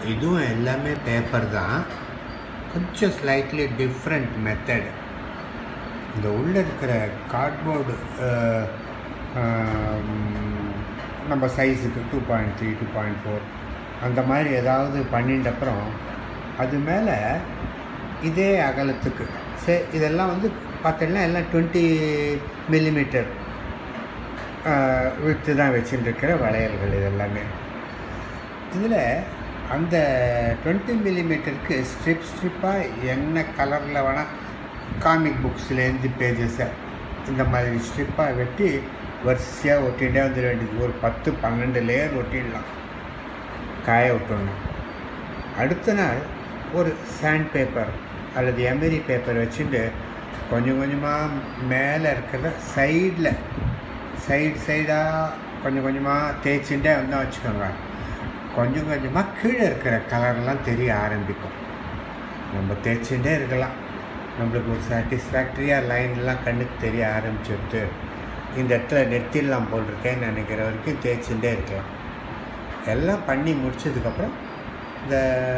இதுவும் எல்லாமே பேப்பர் தான் கொஞ்சம் ஸ்லைட்லி டிஃப்ரெண்ட் மெத்தட் இந்த உள்ளே இருக்கிற கார்ட்போர்டு நம்ம சைஸுக்கு two point three two point four அந்த மாதிரி ஏதாவது பண்ணிட்ட அப்புறம் அது மேலே இதே அகலத்துக்கு சே இதெல்லாம் வந்து பார்த்தீங்கன்னா எல்லாம் டுவெண்ட்டி மில்லிமீட்டர் வித்து தான் வச்சுட்டு இருக்கிற வளையல்கள் இது எல்லாமே இதில் அந்த டுவெண்ட்டி மில்லிமீட்டருக்கு ஸ்ட்ரிப் ஸ்ட்ரிப்பாக என்ன கலரில் வேணால் காமிக் புக்ஸ்லேருந்து பேஜஸை இந்த மாதிரி ஸ்ட்ரிப்பாக வெட்டி வரிசையாக ஒட்டிகிட்டே வந்துட வேண்டியது ஒரு பத்து பன்னெண்டு லேயர் ஒட்டிடலாம் காய விட்டுடணும் அடுத்த நாள் ஒரு சாண்ட் பேப்பர் அல்லது எமரி பேப்பர் வச்சுட்டு கொஞ்சம் கொஞ்சமாக மேலே இருக்கிற சைடில் சைடு சைடாக கொஞ்சம் கொஞ்சமாக தேய்ச்சிட்டே வந்தால் வச்சுக்கோங்க கொஞ்சம் கொஞ்சமாக கீழே இருக்கிற கலர்லாம் தெரிய ஆரம்பிக்கும் நம்ம தேய்ச்சிட்டே இருக்கலாம் நம்மளுக்கு ஒரு சாட்டிஸ்ஃபேக்டரியாக லைன்லாம் கண்ணுக்கு தெரிய ஆரம்பிச்சுட்டு இந்த இடத்துல நெத்திலாம் போட்டிருக்கேன்னு நினைக்கிற வரைக்கும் தேய்ச்சிட்டே இருக்கலாம் எல்லாம் பண்ணி முடிச்சதுக்கப்புறம் இந்த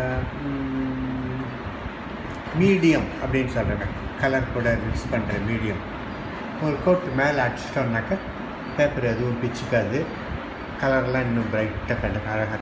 மீடியம் அப்படின்னு சொல்கிறேன் கலர் கூட மிக்ஸ் பண்ணுற மீடியம் ஒரு கோட்டு மேலே அடிச்சிட்டோம்னாக்கா பேப்பர் எதுவும் பிச்சுக்காது கலர்லாம் இன்னும் பிரைட்டாக கண்டு அழகாக